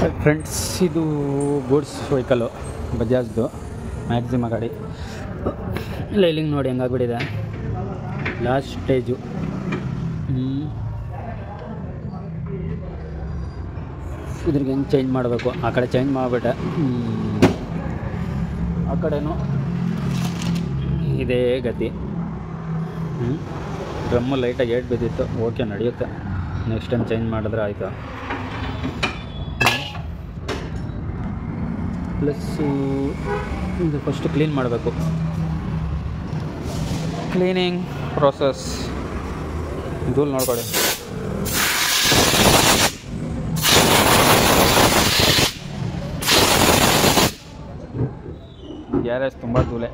Friends ಇದು goods vehicle ಬಜಾಜ್ದು ಮ್ಯಾಕ್ಸಿಮ ಗಾಡಿ ಲೈಲಿಂಗ್ ನೋಡಿ ಹೆಂಗಾಗ್ಬಿಟ್ಟಿದೆ ಲಾಸ್ಟ್ ಸ್ಟೇಜು ಇದ್ರಿಗೆ ಹೆಂಗೆ ಚೇಂಜ್ ಮಾಡಬೇಕು ಆ ಕಡೆ ಚೇಂಜ್ ಮಾಡಿಬಿಟ್ಟೆ ಆ ಕಡೆನೂ ಇದೇ ಗತಿ ಡ್ರಮ್ಮು ಲೈಟಾಗಿ ಏಟ್ ಬಿದ್ದಿತ್ತು ಓಕೆ ನಡೆಯುತ್ತೆ ನೆಕ್ಸ್ಟ್ ಟೈಮ್ ಚೇಂಜ್ ಮಾಡಿದ್ರೆ ಆಯಿತು ಪ್ಲಸ್ಸು ಇದು ಫಸ್ಟ್ ಕ್ಲೀನ್ ಮಾಡಬೇಕು ಕ್ಲೀನಿಂಗ್ ಪ್ರೋಸೆಸ್ ಧೂಳು ನೋಡ್ಕೊಳ್ಳಿ ಗ್ಯಾರೇಜ್ ತುಂಬ ಧೂಳೆ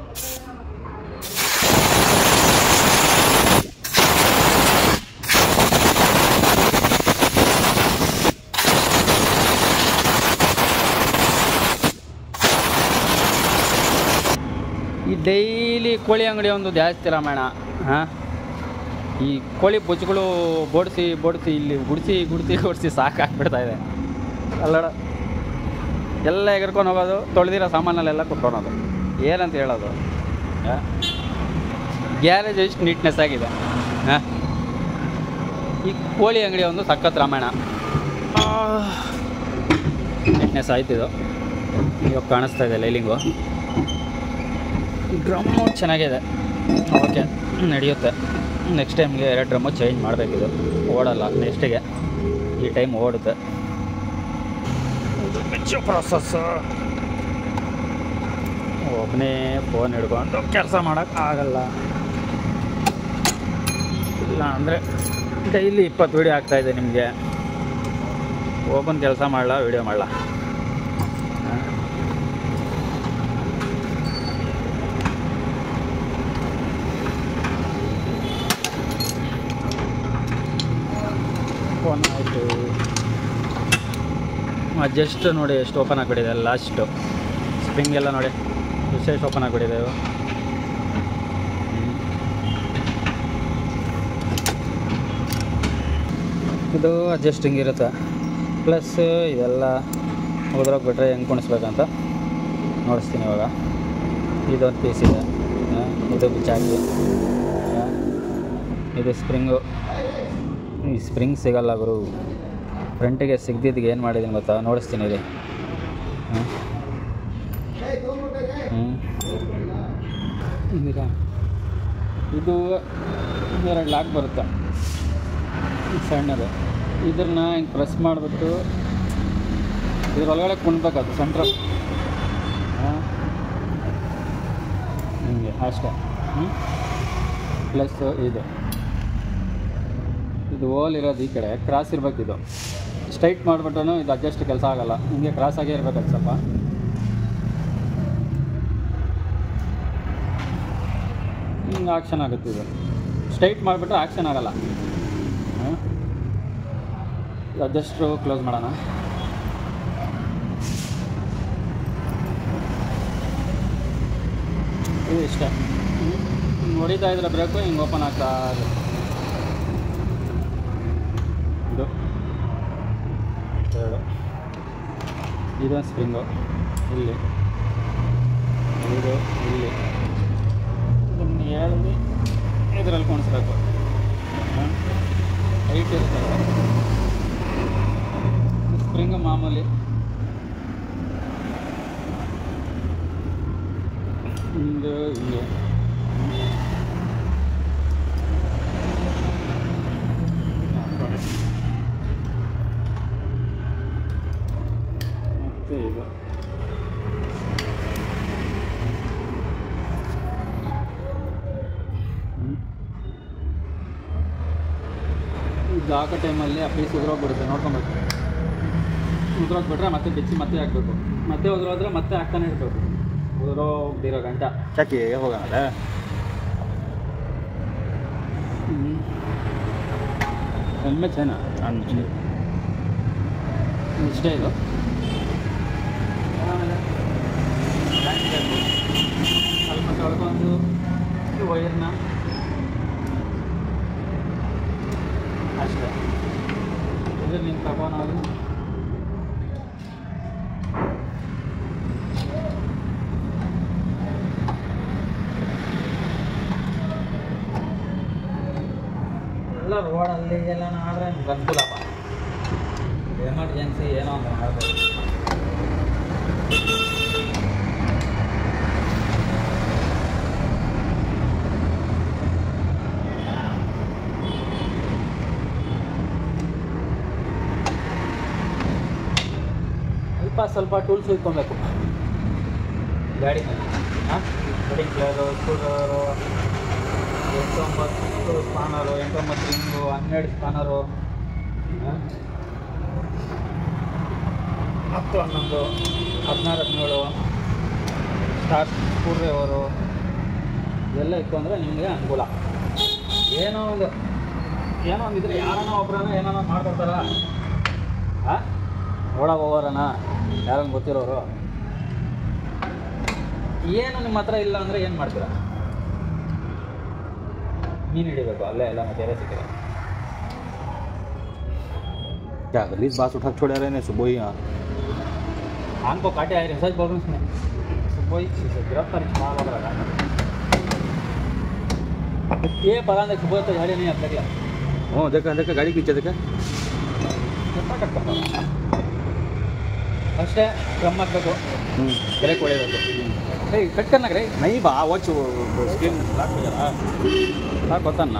ಈ ಡೈಲಿ ಕೋಳಿ ಅಂಗಡಿ ಒಂದು ಜಾಸ್ತಿ ರಾಮಾಯಣ ಹಾಂ ಈ ಕೋಳಿ ಬುಜ್ಗಳು ಬೋಡಿಸಿ ಬೋಡಿಸಿ ಇಲ್ಲಿ ಗುಡಿಸಿ ಗುಡಿಸಿ ಗುಡಿಸಿ ಸಾಕಾಗ್ಬಿಡ್ತಾ ಇದೆ ಅಲ್ಲಡ ಎಲ್ಲ ಎಗರ್ಕೊಂಡು ಹೋಗೋದು ತೊಳೆದಿರೋ ಸಾಮಾನಲ್ಲೆಲ್ಲ ಕುತ್ಕೊಳೋದು ಏನಂತ ಹೇಳೋದು ಗ್ಯಾರೇಜ್ ಎಷ್ಟು ನೀಟ್ನೆಸ್ ಆಗಿದೆ ಹಾಂ ಈ ಕೋಳಿ ಅಂಗಡಿ ಒಂದು ಸಖತ್ ರಾಮಾಯಣ ನೀಟ್ನೆಸ್ ಆಯ್ತಿದು ಇವಾಗ ಕಾಣಿಸ್ತಾ ಇದೆ ಲೈಲಿಂಗು ಡ್ರಮ್ಮು ಚೆನ್ನಾಗಿದೆ ಓಕೆ ನಡೆಯುತ್ತೆ ನೆಕ್ಸ್ಟ್ ಟೈಮ್ಗೆ ಎರಡು ಡ್ರಮ್ಮು ಚೇಂಜ್ ಮಾಡಬೇಕಿದು ಓಡಲ್ಲ ನೆಕ್ಸ್ಟಿಗೆ ಈ ಟೈಮ್ ಓಡುತ್ತೆ ಹೆಚ್ಚು ಪ್ರೊಸೆಸ್ಸು ಒಬ್ಬನೇ ಫೋನ್ ಹಿಡ್ಕೊಂಡು ಕೆಲಸ ಮಾಡೋಕ್ಕೆ ಆಗಲ್ಲ ಇಲ್ಲ ಅಂದರೆ ಡೈಲಿ ಇಪ್ಪತ್ತು ವೀಡಿಯೋ ಆಗ್ತಾಯಿದೆ ನಿಮಗೆ ಓಪನ್ ಕೆಲಸ ಮಾಡಲ್ಲ ವೀಡಿಯೋ ಮಾಡಲ್ಲ ಫೋನ್ ಆಯಿತು ಜಸ್ಟ್ ನೋಡಿ ಎಷ್ಟು ಓಪನ್ ಆಗಿಬಿಟ್ಟಿದೆ ಲಾಸ್ಟು ಸ್ಪ್ರಿಂಗ್ ಎಲ್ಲ ನೋಡಿ ಎಷ್ಟು ಓಪನ್ ಆಗಿಬಿಟ್ಟಿದೆ ಇವು ಇದು ಅಡ್ಜಸ್ಟಿಂಗ್ ಇರುತ್ತೆ ಪ್ಲಸ್ ಇದೆಲ್ಲ ಉದ್ರೋಗ್ಬಿಟ್ರೆ ಹೆಂಗೆ ಕುಣಿಸ್ಬೇಕಂತ ನೋಡಿಸ್ತೀನಿ ಇವಾಗ ಇದೊಂದು ಪೀಸ್ ಇದೆ ಆ, ಇದು ಬಿಚ್ಚಾಕಿ ಆ, ಇದು ಸ್ಪ್ರಿಂಗು ಈ ಸ್ಪ್ರಿಂಗ್ ಸಿಗಲ್ಲ ಗುರು ಫ್ರಂಟಿಗೆ ಸಿಗ್ದಿದ್ದಿಗೆ ಏನು ಮಾಡಿದ್ದೀನಿ ಗೊತ್ತಾ ನೋಡಿಸ್ತೀನಿ ಇಲ್ಲಿ ಹ್ಞೂ ಈಗ ಇದು ಎರಡು ಲಾಕ್ ಬರುತ್ತೆ ಸಣ್ಣದು ಇದನ್ನ ಹಿಂಗೆ ಪ್ರೆಸ್ ಮಾಡಿಬಿಟ್ಟು ಇದ್ರೊಳಗಡೆ ಕುಣ್ಬೇಕು ಅದು ಸೆಂಟ್ರಲ್ ಹಾಂ ಹಿಂಗೆ ಅಷ್ಟೇ ಹ್ಞೂ ಪ್ಲಸ್ ಇದು ಇದು ಓಲ್ ಇರೋದು ಈ ಕಡೆ ಕ್ರಾಸ್ ಇರ್ಬೇಕು ಇದು ಸ್ಟ್ರೈಟ್ ಮಾಡಿಬಿಟ್ರೂ ಇದು ಅಡ್ಜಸ್ಟ್ ಕೆಲಸ ಆಗಲ್ಲ ಹಿಂಗೆ ಕ್ರಾಸ್ ಆಗೇ ಇರ್ಬೇಕು ಅದು ಸ್ವಲ್ಪ ಹಿಂಗೆ ಆಕ್ಷನ್ ಆಗುತ್ತೆ ಇದು ಸ್ಟ್ರೈಟ್ ಮಾಡಿಬಿಟ್ರೆ ಆಕ್ಷನ್ ಆಗಲ್ಲ ಹಾಂ ಅಡ್ಜಸ್ಟು ಕ್ಲೋಸ್ ಮಾಡೋಣ ಇದು ಇಷ್ಟ ಹಿಂಗೆ ಹೊಡಿತಾ ಇದ್ರೆ ಬ್ರೇಕು ಹಿಂಗೆ ಓಪನ್ ಆಗ್ತಾ ಇರುತ್ತೆ ಇದು ಎರಡು ಇದೊಂದು ಸ್ಪ್ರಿಂಗು ಇಲ್ಲಿ ಇದು ಇಲ್ಲಿ ಇದನ್ನು ಎಳ್ದು ಇದರಲ್ಲಿ ಕುಣಿಸ್ಬೇಕು ಹೈಟ್ ಇರುತ್ತೆ ಸ್ಪ್ರಿಂಗ್ ಮಾಮೂಲಿ ಹಿಂಗೆ ಹಿಂಗೆ ಹಾಕ್ಕೊಳ್ಳಿ. ಮತ್ತೆ ಇದು ಹ್ಮ್. ಇದು ಹಾಕೋ ಟೈಮಲ್ಲಿ ಆ ಪೀಸ್ ಉದುರೋಗ್ಬಿಡುತ್ತೆ ನೋಡ್ಕೊಬೇಕು ಉದುರೋಗ್ಬಿಟ್ರೆ ಮತ್ತೆ ಬಿಚ್ಚಿ ಮತ್ತೆ ಹಾಕಬೇಕು ಮತ್ತೆ ಉದುರೋದ್ರೆ ಮತ್ತೆ ಹಾಕ್ತಾನೆ ಇರಬೇಕು ಉದುರೋಗ್ದಿರೋ ಗಂಟ ಚಾಕಿ ಹೋಗೋಣ ಹೆಲ್ಮೆಟ್ ಏನಾ ಇಷ್ಟೇ ಇದು ಆಮೇಲೆ ಸ್ವಲ್ಪ ತೊಳ್ಕೊಂಡು ಈ ವೈರ್ನ ಅಷ್ಟೇ ಇದು ನೀನು ತಗೊಂಡು ಎಲ್ಲ ರೋಡಲ್ಲಿ ಎಲ್ಲ ಆದರೆ ಅನುಕೂಲಪ್ಪ ಎಮರ್ಜೆನ್ಸಿ ಏನೋ ಒಂದು ಮಾಡ್ಬೋದು ಸ್ವಲ್ಪ ಸ್ವಲ್ಪ ಟೂಲ್ಸ್ ಇಟ್ಕೊಬೇಕು ಗಾಡಿ ಮೇಲೆ ಹಾಂ ಸ್ಪ್ರಿಂಕ್ಲರು ಸ್ಕೂಟರು ಎಂಟೊಂಬತ್ತು ಸ್ಪಾನರು ಎಂಟೊಂಬತ್ತು ರಿಂಗು ಹನ್ನೆರಡು ಸ್ಪಾನರು ಹತ್ತು ಹನ್ನೊಂದು ಹದಿನಾರು ಹದಿನೇಳು ಸ್ಟಾರ್ ಸ್ಕ್ರೂ ಡ್ರೈವರು ಇವೆಲ್ಲ ಇತ್ತು ಅಂದರೆ ನಿಮಗೆ ಅನುಕೂಲ ಏನೋ ಒಂದು ಏನೋ ಒಂದಿದ್ರೆ ಯಾರನ್ನ ಒಬ್ರನ್ನ ಏನೋ ಮಾಡ್ಕೊಡ್ತಾರ ಹಾಂ ನೋಡೋಕೆ ಹೋಗೋರಣ ಯಾರನ್ನ ಗೊತ್ತಿರೋರು ಏನು ನಿಮ್ಮ ಹತ್ರ ಇಲ್ಲ ಅಂದರೆ ಏನು ಮಾಡ್ತೀರಾ ಮೀನು ಹಿಡಿಬೇಕು ಅಲ್ಲೇ ಎಲ್ಲ ಮತ್ತೆ ಸಿಕ್ಕಿದೆ क्या गलीस बास उठा के छोड़े रहे ने सुबह ही यहाँ हमको काटे आए रिसर्च बोल उसने सुबह ही से गिरफ्तार मार लग रहा ये पता नहीं सुबह तो झाड़ी नहीं अब तक हाँ देखा देखा गाड़ी पीछे देखा ಅಷ್ಟೇ ಕ್ರಮ ಹಾಕಬೇಕು हम्म ಬ್ರೇಕ್ ಹೊಡಿಬೇಕು ಏಯ್ ಕಟ್ ಕರ್ನಾಗ್ರಿ नहीं बा वॉच स्क्रीन ब्लॉक हो जा रहा ಸಾಕು ಗೊತ್ತನ್ನ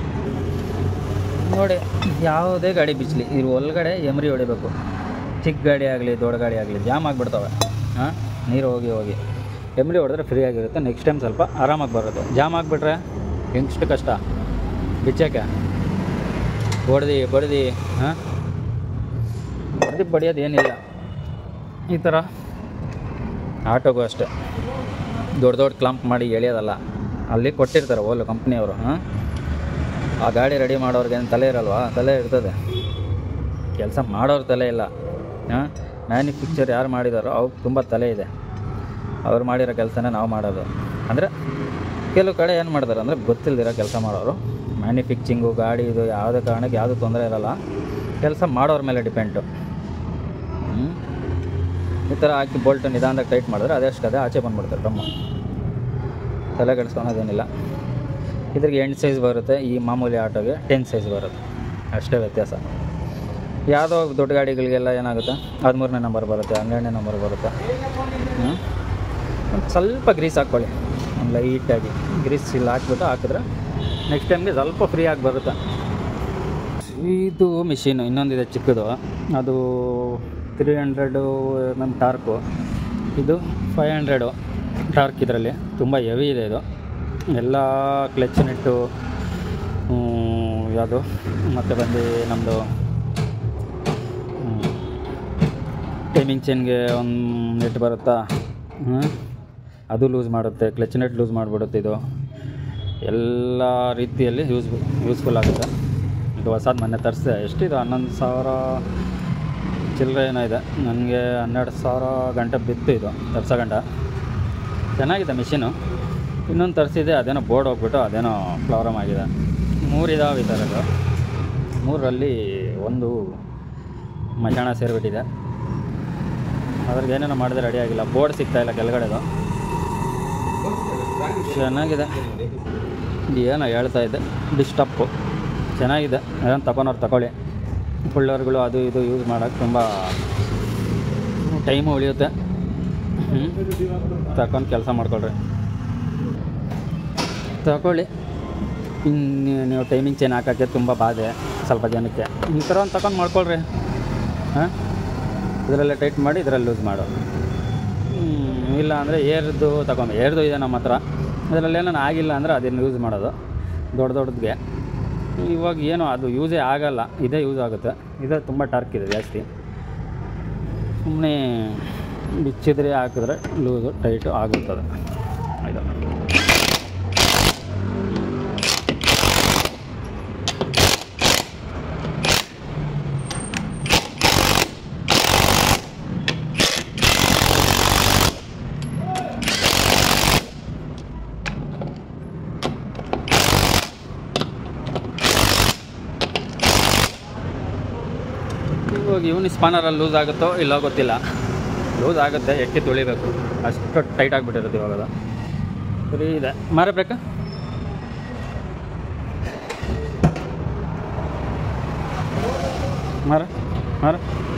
ನೋಡಿ ಯಾವುದೇ ಗಾಡಿ ಬಿಚ್ಚಲಿ ಇದ್ರ ಒಳಗಡೆ ಎಮ್ರಿ ಹೊಡಿಬೇಕು ಚಿಕ್ಕ ಗಾಡಿ ಆಗಲಿ ದೊಡ್ಡ ಗಾಡಿ ಆಗಲಿ ಜಾಮ್ ಆಗಿಬಿಡ್ತವೆ ಹಾಂ ನೀರು ಹೋಗಿ ಹೋಗಿ ಎಮ್ರಿ ಹೊಡೆದ್ರೆ ಫ್ರೀ ಆಗಿರುತ್ತೆ ನೆಕ್ಸ್ಟ್ ಟೈಮ್ ಸ್ವಲ್ಪ ಆರಾಮಾಗಿ ಬರುತ್ತೆ ಜಾಮ್ ಆಗಿಬಿಟ್ರೆ ಹೆಂಗಷ್ಟು ಕಷ್ಟ ಬಿಚ್ಚಕ್ಕೆ ಹೊಡೆದು ಬಡ್ದು ಹಾಂ ಹೊಡೆದು ಬಡಿಯೋದು ಏನಿಲ್ಲ ಈ ಥರ ಆಟೋಗೂ ಅಷ್ಟೇ ದೊಡ್ಡ ದೊಡ್ಡ ಕ್ಲಂಪ್ ಮಾಡಿ ಎಳೆಯೋದಲ್ಲ ಅಲ್ಲಿ ಕೊಟ್ಟಿರ್ತಾರೆ ಓಲು ಕಂಪ್ನಿಯವರು ಹಾಂ ಆ ಗಾಡಿ ರೆಡಿ ಮಾಡೋರ್ಗೆ ಏನು ತಲೆ ಇರಲ್ವಾ ತಲೆ ಇರ್ತದೆ ಕೆಲಸ ಮಾಡೋರು ತಲೆ ಇಲ್ಲ ಹಾಂ ಮ್ಯಾನುಫ್ಯಾಕ್ಚರ್ ಯಾರು ಮಾಡಿದಾರೋ ಅವ್ರಿಗೆ ತುಂಬ ತಲೆ ಇದೆ ಅವ್ರು ಮಾಡಿರೋ ಕೆಲಸನೇ ನಾವು ಮಾಡೋದು ಅಂದರೆ ಕೆಲವು ಕಡೆ ಏನು ಮಾಡ್ತಾರೆ ಅಂದರೆ ಗೊತ್ತಿಲ್ದಿರೋ ಕೆಲಸ ಮಾಡೋರು ಮ್ಯಾನುಫ್ಯಾಕ್ಚಿಂಗು ಗಾಡಿ ಇದು ಯಾವುದೇ ಕಾರಣಕ್ಕೆ ಯಾವುದೂ ತೊಂದರೆ ಇರಲ್ಲ ಕೆಲಸ ಮಾಡೋರ ಮೇಲೆ ಡಿಪೆಂಡು ಹ್ಞೂ ಈ ಥರ ಹಾಕಿ ಬೋಲ್ಟ್ ನಿಧಾನದಾಗ ಟೈಟ್ ಮಾಡಿದ್ರೆ ಅದಷ್ಟು ಅದೇ ಆಚೆ ಬಂದ್ಬಿಡ್ತಾರೆ ಡ್ರಮ್ಮು ತಲೆ ಕೆಡಿಸ್ಕೊಳೋದೇನಿಲ್ಲ ಇದ್ರಿಗೆ ಎಂಟು ಸೈಜ್ ಬರುತ್ತೆ ಈ ಮಾಮೂಲಿ ಆಟೋಗೆ ಟೆನ್ ಸೈಜ್ ಬರುತ್ತೆ ಅಷ್ಟೇ ವ್ಯತ್ಯಾಸ ಯಾವುದೋ ದೊಡ್ಡ ಗಾಡಿಗಳಿಗೆಲ್ಲ ಏನಾಗುತ್ತೆ ಹದಿಮೂರನೇ ನಂಬರ್ ಬರುತ್ತೆ ಹನ್ನೆರಡನೇ ನಂಬರ್ ಬರುತ್ತೆ ಹ್ಮ್? ಒಂದು ಸ್ವಲ್ಪ ಗ್ರೀಸ್ ಹಾಕ್ಕೊಳ್ಳಿ ಒಂದು ಲೈಟಾಗಿ ಗ್ರೀಸ್ ಇಲ್ಲಿ ಹಾಕ್ಬಿಟ್ಟು ಹಾಕಿದ್ರೆ ನೆಕ್ಸ್ಟ್ ಟೈಮ್ಗೆ ಸ್ವಲ್ಪ ಫ್ರೀ ಆಗಿ ಬರುತ್ತೆ ಇದು ಮಿಷಿನು ಇನ್ನೊಂದಿದೆ ಚಿಕ್ಕದು ಅದು ತ್ರೀ ಹಂಡ್ರೆಡು ನಮ್ಮ ಟಾರ್ಕು ಇದು ಫೈವ್ ಹಂಡ್ರೆಡು ಟಾರ್ಕ್ ಇದರಲ್ಲಿ ತುಂಬ ಹೆವಿ ಇದೆ ಇದು ಎಲ್ಲ ಕ್ಲಚ್ ನೆಟ್ಟು ಯಾವುದು ಮತ್ತು ಬಂದು ನಮ್ಮದು ಟೈಮಿಂಗ್ ಚೈನ್ಗೆ ಒಂದು ನೆಟ್ ಬರುತ್ತಾ ಹ್ಮ್? ಅದು ಲೂಸ್ ಮಾಡುತ್ತೆ ಕ್ಲಚ್ ನೆಟ್ ಲೂಸ್ ಮಾಡಿಬಿಡುತ್ತೆ ಇದು ಎಲ್ಲ ರೀತಿಯಲ್ಲಿ ಯೂಸ್ ಯೂಸ್ಫುಲ್ ಆಗುತ್ತೆ ಇದು ಹೊಸದು ಮೊನ್ನೆ ತರಿಸಿದೆ ಎಷ್ಟಿದು ಹನ್ನೊಂದು ಸಾವಿರ ಚಿಲ್ಲರೆ ಏನೋ ಇದೆ ನನಗೆ ಹನ್ನೆರಡು ಸಾವಿರ ಗಂಟೆ ಬಿತ್ತು ಇದು ತರ್ಸೋ ಗಂಟ ಚೆನ್ನಾಗಿದೆ ಮಿಷಿನು ಇನ್ನೊಂದು ತರಿಸಿದೆ ಅದೇನೋ ಬೋರ್ಡ್ ಹೋಗ್ಬಿಟ್ಟು ಅದೇನೋ ಪ್ರಾಬ್ಲಮ್ ಆಗಿದೆ ಮೂರಿದಾವೆ ಈ ಥರದ್ದು ಮೂರರಲ್ಲಿ ಒಂದು ಮಶಾಣ ಸೇರಿಬಿಟ್ಟಿದೆ ಅದ್ರಿಗೆ ಏನೇನೋ ಮಾಡಿದ್ರೆ ರೆಡಿ ಆಗಿಲ್ಲ ಬೋರ್ಡ್ ಸಿಗ್ತಾಯಿಲ್ಲ ಕೆಳಗಡೆದು ಚೆನ್ನಾಗಿದೆ ಏನೋ ಹೇಳ್ತಾ ಇದ್ದೆ ಡಿಸ್ಟಪ್ಪು ಚೆನ್ನಾಗಿದೆ ಏನೋ ತಗೊಳೋರು ತಗೊಳ್ಳಿ ಪುಳ್ಳರ್ಗಳು ಅದು ಇದು ಯೂಸ್ ಮಾಡೋಕ್ಕೆ ತುಂಬ ಟೈಮು ಉಳಿಯುತ್ತೆ ಹ್ಞೂ ತಗೊಂಡು ಕೆಲಸ ಮಾಡ್ಕೊಳ್ರಿ ತಗೊಳ್ಳಿ ಇನ್ನು ನೀವು ಟೈಮಿಂಗ್ ಚೇಂಜ್ ಹಾಕೋಕ್ಕೆ ತುಂಬ ಬಾಧೆ ಸ್ವಲ್ಪ ಜನಕ್ಕೆ ಈ ಥರ ಒಂದು ತಗೊಂಡು ಮಾಡ್ಕೊಳ್ರಿ ಹಾಂ ಇದರಲ್ಲೇ ಟೈಟ್ ಮಾಡಿ ಇದರಲ್ಲಿ ಲೂಸ್ ಮಾಡು ಹ್ಮ್, ಇಲ್ಲ ಅಂದರೆ ಏರ್ದು ತಗೊಂಡು ಏರ್ದು ಇದೆ ನಮ್ಮ ಹತ್ರ ಇದರಲ್ಲಿ ಏನೋ ಆಗಿಲ್ಲ ಅಂದರೆ ಅದನ್ನು ಯೂಸ್ ಮಾಡೋದು ದೊಡ್ಡ ದೊಡ್ಡದ್ಗೆ ಇವಾಗ ಏನು ಅದು ಯೂಸೇ ಆಗಲ್ಲ ಇದೇ ಯೂಸ್ ಆಗುತ್ತೆ ಇದೇ ತುಂಬ ಟಾರ್ಕ್ ಇದೆ ಜಾಸ್ತಿ ಸುಮ್ಮನೆ ಬಿಚ್ಚಿದ್ರೆ ಹಾಕಿದ್ರೆ ಲೂಸು ಟೈಟು ಆಗುತ್ತದೆ ಇದು ಇವಾಗ ಇವನು ಸ್ಪಾನರಲ್ಲಿ ಲೂಸ್ ಆಗುತ್ತೋ ಇಲ್ಲೋ ಗೊತ್ತಿಲ್ಲ ಲೂಸ್ ಆಗುತ್ತೆ ಎಟ್ಟಿ ತುಳಿಬೇಕು ಅಷ್ಟು ಟೈಟ್ ಆಗಿಬಿಟ್ಟಿರುತ್ತೆ ಇವಾಗ ಅದು ಸರಿ ಇದೆ ಮಾರಬೇಕಾ ಮಾರ ಮಾರ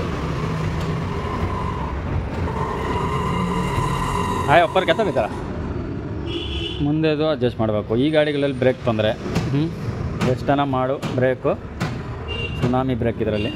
ಹಾಯ್ ಒಪ್ಪರ್ ಕೆತ್ತ ಬೇಕಾರ ಮುಂದೆದು ಅಡ್ಜಸ್ಟ್ ಮಾಡಬೇಕು ಈ ಗಾಡಿಗಳಲ್ಲಿ ಬ್ರೇಕ್ ತೊಂದರೆ ಹ್ಞೂ ಎಷ್ಟನ ಮಾಡು ಬ್ರೇಕು ಸುನಾಮಿ ಬ್ರೇಕ್ ಇದರಲ್ಲಿ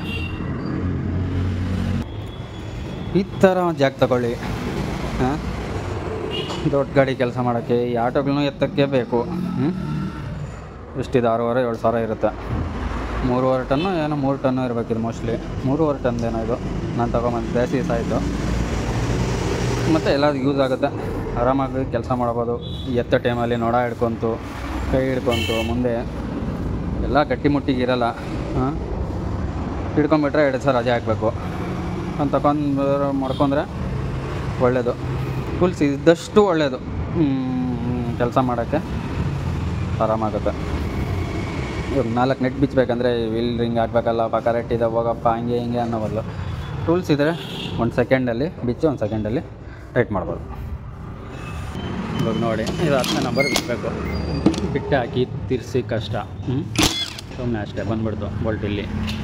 ಈ ಥರ ಒಂದು ಜಾಕ್ ತಗೊಳ್ಳಿ ಹಾಂ ದೊಡ್ಡ ಗಾಡಿ ಕೆಲಸ ಮಾಡೋಕ್ಕೆ ಈ ಆಟೋಗಳನ್ನೂ ಎತ್ತಕ್ಕೆ ಬೇಕು ಹ್ಞೂ ಎಷ್ಟಿದೆ ಆರೂವರೆ ಏಳು ಸಾವಿರ ಇರುತ್ತೆ ಮೂರುವರೆ ಟನ್ನು ಏನೋ ಮೂರು ಟನ್ನು ಇರಬೇಕಿದು ಮೋಸ್ಟ್ಲಿ ಮೂರುವರೆ ಟನ್ ಏನೋ ಇದು ನಾನು ತಗೊಂಬಂದು ಜಾಸ್ತಿ ದಿವಸ ಆಯಿತು ಮತ್ತು ಎಲ್ಲದಕ್ಕೆ ಯೂಸ್ ಆಗುತ್ತೆ ಆರಾಮಾಗಿ ಕೆಲಸ ಮಾಡ್ಬೋದು ಎತ್ತ ಟೈಮಲ್ಲಿ ನೊಡ ಹಿಡ್ಕೊಂತು ಕೈ ಹಿಡ್ಕೊಂತು ಮುಂದೆ ಎಲ್ಲ ಗಟ್ಟಿಮುಟ್ಟಿಗೆ ಇರಲ್ಲ ಹಾಂ ಹಿಡ್ಕೊಂಬಿಟ್ರೆ ಎರಡು ಸಾವಿರ ರಜೆ ಹಾಕಬೇಕು ಅಂತ ತಗೊಂಡು ಮಾಡ್ಕೊಂಡ್ರೆ ಒಳ್ಳೆಯದು ಟೂಲ್ಸ್ ಇದ್ದಷ್ಟು ಒಳ್ಳೆಯದು ಕೆಲಸ ಮಾಡೋಕ್ಕೆ ಆರಾಮಾಗುತ್ತೆ ಇವಾಗ ನಾಲ್ಕು ನೆಟ್ ಬಿಚ್ಚಬೇಕಂದ್ರೆ ವಿಲ್ ರಿಂಗ್ ಹಾಕ್ಬೇಕಲ್ಲ ಪಕ್ಕ ಇದೆ ಹೋಗಪ್ಪ ಹಂಗೆ ಹಿಂಗೆ ಅನ್ನೋ ಬದಲು ಟೂಲ್ಸ್ ಇದ್ದರೆ ಒಂದು ಸೆಕೆಂಡಲ್ಲಿ ಬಿಚ್ಚಿ ಒಂದು ಸೆಕೆಂಡಲ್ಲಿ ಟೈಟ್ ಮಾಡ್ಬೋದು ಇವಾಗ ನೋಡಿ ಇದು ಹತ್ತನೇ ನಂಬರ್ ಬಿಚ್ಚಬೇಕು ಬಿಟ್ಟು ಹಾಕಿ ತಿರ್ಸಿ ಕಷ್ಟ ಹ್ಞೂ ಸುಮ್ಮನೆ ಅಷ್ಟೇ ಬಂದ್ಬಿಡ್ತು ಬೋಲ್ಟ್ ಇಲ್ಲಿ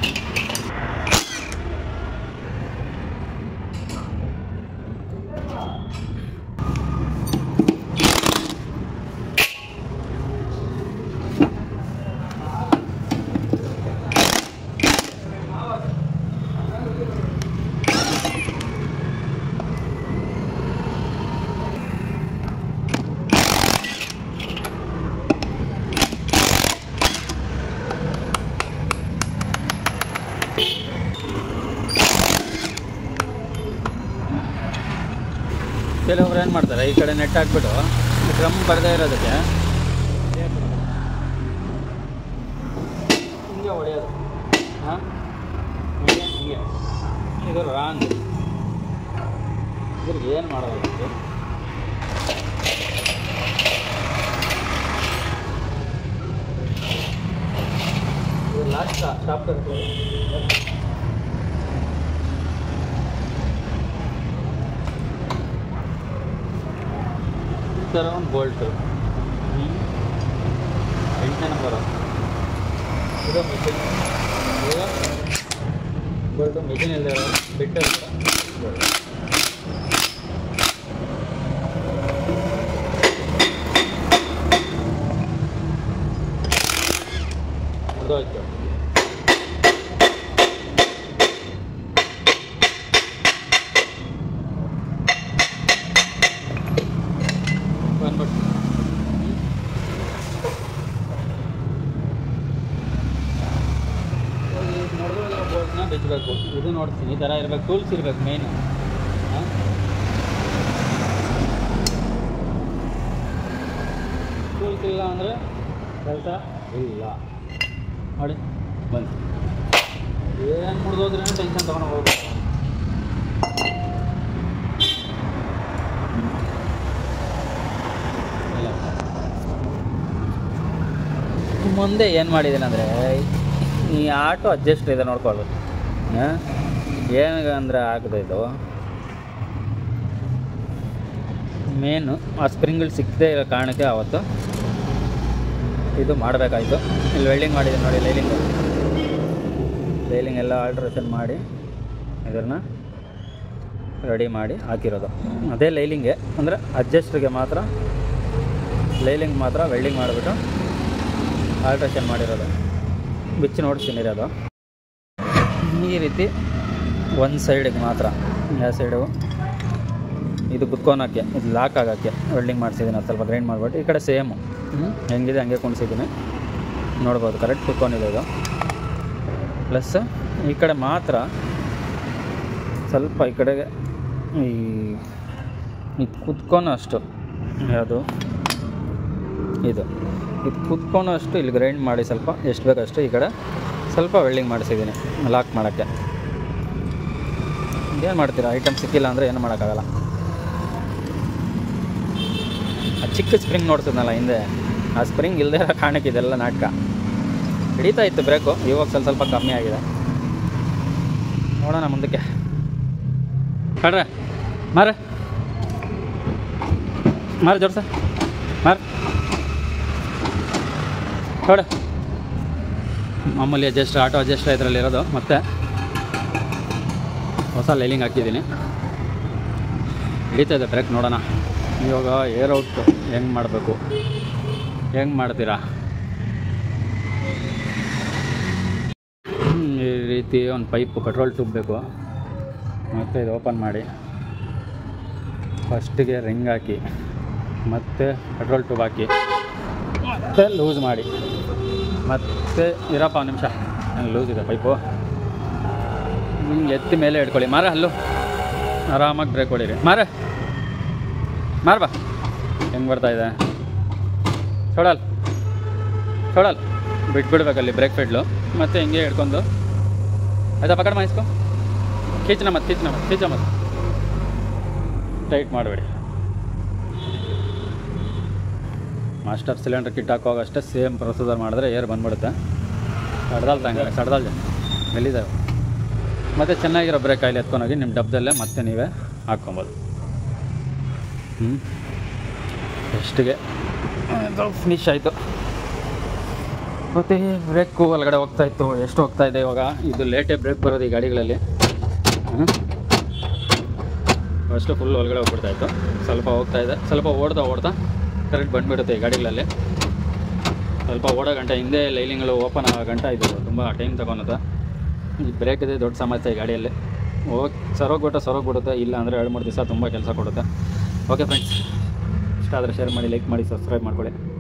ಕೆಲವೊಬ್ರು ಏನು ಮಾಡ್ತಾರೆ ಈ ಕಡೆ ನೆಟ್ ಹಾಕ್ಬಿಟ್ಟು ಡ್ರಮ್ ಬರದೇ ಇರೋದಕ್ಕೆ ಹಿಂಗೆ ಹೊಡೆಯೋದು ಹಾಂ ಹಿಂಗೆ ಹಿಂಗೆ ಇದು ರಾಂಗ್ ಇದ್ರಿಗೆ ಏನು ಮಾಡೋದು ಇದು? ಇದು ಲಾಸ್ಟ್ ಸ್ಟಾಪ್ ಈ ಥರ ಒಂದು ಬೋಲ್ಟು ಎಂಟನೇ ನಂಬರು ಇದು ಮಿಷಿನ್ ಇದು ಬೋಲ್ಟು ಮಿಷಿನ್ ಇಲ್ಲದೆ ಬಿಟ್ಟು ಮುರಿದೋಯ್ತು ಬಂದ್ಬಿಟ್ಟು ಬೋಲ್ಟ್ನ ಬಿಚ್ಚಬೇಕು ಇದು ನೋಡ್ತೀನಿ ಈ ಥರ ಇರ್ಬೇಕು ಟೂಲ್ಸ್ ಇರ್ಬೇಕು ಮೇಯ್ನು ಟೂಲ್ಸ್ ಇಲ್ಲ ಅಂದರೆ ಕೆಲಸ ಇಲ್ಲ ನೋಡಿ ಬನ್ನಿ ಏನು ಮುಡ್ದೋದ್ರೂ ಟೆನ್ಷನ್ ತೊಗೊಂಡು ಹೋಗ್ಬೇಕು ಇಲ್ಲ ಮುಂದೆ ಏನು ಮಾಡಿದ್ದೀನಿ ಅಂದರೆ ಈ ಆಟೋ ಅಡ್ಜಸ್ಟ್ ಇದೆ ನೋಡ್ಕೊಳ್ಳೋದು ಏನು ಅಂದರೆ ಆಗದೆ ಇದು ಮೇನು ಆ ಸ್ಪ್ರಿಂಗ್ಗಳು ಸಿಕ್ಕದೇ ಇರೋ ಕಾರಣಕ್ಕೆ ಆವತ್ತು ಇದು ಮಾಡಬೇಕಾಯ್ತು ಇಲ್ಲಿ ವೆಲ್ಡಿಂಗ್ ಮಾಡಿದ್ದೀನಿ ನೋಡಿ ಲೈಲಿಂಗ್ ಲೈಲಿಂಗ್ ಎಲ್ಲ ಆಲ್ಟ್ರೇಷನ್ ಮಾಡಿ ಇದನ್ನು ರೆಡಿ ಮಾಡಿ ಹಾಕಿರೋದು ಅದೇ ಲೈಲಿಂಗೆ ಅಂದರೆ ಅಡ್ಜಸ್ಟ್ಗೆ ಮಾತ್ರ ಲೈಲಿಂಗ್ ಮಾತ್ರ ವೆಲ್ಡಿಂಗ್ ಮಾಡಿಬಿಟ್ಟು ಆಲ್ಟ್ರೇಷನ್ ಮಾಡಿರೋದು ಬಿಚ್ಚಿ ನೋಡ್ತೀನಿ ಇರೋದು ಈ ರೀತಿ ಒಂದು ಸೈಡಿಗೆ ಮಾತ್ರ ಯಾವ ಸೈಡು ಇದು ಕುತ್ಕೊಳಕ್ಕೆ ಇದು ಲಾಕ್ ಆಗೋಕ್ಕೆ ವೆಲ್ಡಿಂಗ್ ಮಾಡಿಸಿದ್ದೀನಿ ಅದು ಸ್ವಲ್ಪ ಗ್ರೈಂಡ್ ಮಾಡಿಬಿಟ್ಟು ಈ ಕಡೆ ಸೇಮು ಹೆಂಗಿದೆ ಹಂಗೆ ಕುಣಿಸಿದ್ದೀನಿ ನೋಡ್ಬೋದು ಕರೆಕ್ಟ್ ಕುತ್ಕೊಂಡಿದೆ ಇದು ಪ್ಲಸ್ ಈ ಕಡೆ ಮಾತ್ರ ಸ್ವಲ್ಪ ಈ ಕಡೆಗೆ ಈ ಇದು ಕುತ್ಕೊನೋ ಅಷ್ಟು ಯಾವುದು ಇದು ಇದು ಕುತ್ಕೊನೋ ಅಷ್ಟು ಇಲ್ಲಿ ಗ್ರೈಂಡ್ ಮಾಡಿ ಸ್ವಲ್ಪ ಎಷ್ಟು ಬೇಕಷ್ಟು ಈ ಕಡೆ ಸ್ವಲ್ಪ ವೆಲ್ಡಿಂಗ್ ಮಾಡಿಸಿದ್ದೀನಿ ಲಾಕ್ ಮಾಡೋಕ್ಕೆ ಏನು ಮಾಡ್ತೀರಾ ಐಟಮ್ ಸಿಕ್ಕಿಲ್ಲ ಅಂದರೆ ಏನು ಮಾಡೋಕ್ಕಾಗಲ್ಲ ಆ ಚಿಕ್ಕ ಸ್ಪ್ರಿಂಗ್ ನೋಡ್ತಿದ್ನಲ್ಲ ಹಿಂದೆ ಆ ಸ್ಪ್ರಿಂಗ್ ಇಲ್ಲದೆ ಇರೋ ಕಾರಣಕ್ಕೆ ಇದೆಲ್ಲ ನಾಟಕ ಹಿಡಿತಾ ಇತ್ತು ಬ್ರೇಕು ಇವಾಗ ಸ್ವಲ್ಪ ಸ್ವಲ್ಪ ಕಮ್ಮಿ ಆಗಿದೆ ನೋಡೋಣ ಮುಂದಕ್ಕೆ ಕಡ್ರೆ ಮಾರ ಮಾರ ಜೋಡ್ಸ ಮಾರ ನೋಡು ಮಾಮೂಲಿ ಅಡ್ಜಸ್ಟ್ ಆಟೋ ಅಡ್ಜಸ್ಟ್ ಇದರಲ್ಲಿ ಇರೋದು ಮತ್ತೆ ಹೊಸ ಲೈಲಿಂಗ್ ಹಾಕಿದ್ದೀನಿ ಹಿಡಿತಾ ಇದೆ ಬ್ರೇಕ್ ನೋಡೋಣ ಇವಾಗ ಏರ್ ಔಟ್ ಹೆಂಗೆ ಮಾಡಬೇಕು ಹೆಂಗೆ ಮಾಡ್ತೀರಾ ಹ್ಮ್, ಈ ರೀತಿ ಒಂದು ಪೈಪು ಪೆಟ್ರೋಲ್ ಟ್ಯೂಬ್ ಬೇಕು ಮತ್ತು ಇದು ಓಪನ್ ಮಾಡಿ ಫಸ್ಟಿಗೆ ರಿಂಗ್ ಹಾಕಿ ಮತ್ತು ಪೆಟ್ರೋಲ್ ಟ್ಯೂಬ್ ಹಾಕಿ ಮತ್ತೆ ಲೂಸ್ ಮಾಡಿ ಮತ್ತೆ ಇರಪ್ಪ ಒಂದು ನಿಮಿಷ ಲೂಸ್ ಇದೆ ಪೈಪು ಹಿಂಗೆ ಎತ್ತಿ ಮೇಲೆ ಇಟ್ಕೊಳ್ಳಿ ಮಾರ ಅಲ್ಲೂ ಆರಾಮಾಗಿ ಬ್ರೇಕ್ ಹೊಡೀರಿ ಮಾರ ಮಾರ್ ಬಾ ಹೆಂಗೆ ಬರ್ತಾ ಇದೆ ಸೊಡಲ್ ಸೊಡಲ್ ಬಿಟ್ಬಿಡ್ಬೇಕಲ್ಲಿ ಬ್ರೇಕ್ ಫೆಡ್ಲು ಮತ್ತೆ ಹಿಂಗೆ ಹಿಡ್ಕೊಂಡು ಆಯ್ತಾ ಪಕಡ ಮಾಯಿಸ್ಕೊ ಖೀಚನ ಮತ್ತೆ ಖೀಚನ ಮತ್ತೆ ಖೀಚ ಮತ್ತೆ ಟೈಟ್ ಮಾಡಬೇಡಿ ಮಾಸ್ಟರ್ ಸಿಲಿಂಡರ್ ಕಿಟ್ ಹಾಕುವಾಗ ಅಷ್ಟೇ ಸೇಮ್ ಪ್ರೊಸೀಜರ್ ಮಾಡಿದ್ರೆ ಏರ್ ಬಂದ್ಬಿಡುತ್ತೆ ಸಡ್ದಾಲ್ ತಂಗ ಸಡ್ದಾಲ್ ಮೆಲ್ಲಿದ್ದಾವೆ ಮತ್ತು ಚೆನ್ನಾಗಿರೋ ಬ್ರೇಕ್ ಆಯಿಲ್ ಎತ್ಕೊಂಡೋಗಿ ನಿಮ್ಮ ಡಬ್ಬದಲ್ಲೇ ಮತ್ತೆ ನೀವೇ ಹಾಕ್ಕೊಬೋದು ಹ್ಞೂ ಎಷ್ಟಿಗೆ ಫಿನಿಶ್ ಆಯಿತು ಮತ್ತು ಬ್ರೇಕು ಒಳಗಡೆ ಹೋಗ್ತಾ ಇತ್ತು ಎಷ್ಟು ಹೋಗ್ತಾ ಇದೆ ಇವಾಗ ಇದು ಲೇಟೇ ಬ್ರೇಕ್ ಬರೋದು ಈ ಗಾಡಿಗಳಲ್ಲಿ ಹ್ಞೂ ಫಸ್ಟು ಫುಲ್ ಒಳಗಡೆ ಹೋಗ್ಬಿಡ್ತಾ ಇತ್ತು ಸ್ವಲ್ಪ ಹೋಗ್ತಾ ಇದೆ ಸ್ವಲ್ಪ ಓಡ್ತಾ ಓಡ್ತಾ ಕರೆಕ್ಟ್ ಬಂದುಬಿಡುತ್ತೆ ಈ ಗಾಡಿಗಳಲ್ಲಿ ಸ್ವಲ್ಪ ಓಡೋ ಗಂಟೆ ಹಿಂದೆ ಲೈಲಿಂಗ್ಗಳು ಓಪನ್ ಆಗೋ ಗಂಟೆ ಇದು ತುಂಬ ಟೈಮ್ ತಗೊಳುತ್ತೆ ಈ ಬ್ರೇಕ್ ಇದೆ ದೊಡ್ಡ ಸಮಸ್ಯೆ ಈ ಗಾಡಿಯಲ್ಲಿ ಹೋಗಿ ಸರೋಗ್ಬಿಟ್ಟು ಸರೋಗ್ಬಿಡುತ್ತೆ ಇಲ್ಲ ಅಂದರೆ ಎರಡು ಮೂರು ದಿವಸ ತುಂಬ ಕೆಲಸ ಕೊಡುತ್ತೆ ಓಕೆ ಫ್ರೆಂಡ್ಸ್ ಇಷ್ಟ ಆದರೆ ಶೇರ್ ಮಾಡಿ ಲೈಕ್ ಮಾಡಿ ಸಬ್ಸ್ಕ್ರೈಬ್ ಮಾಡ್ಕೊಳ್ಳಿ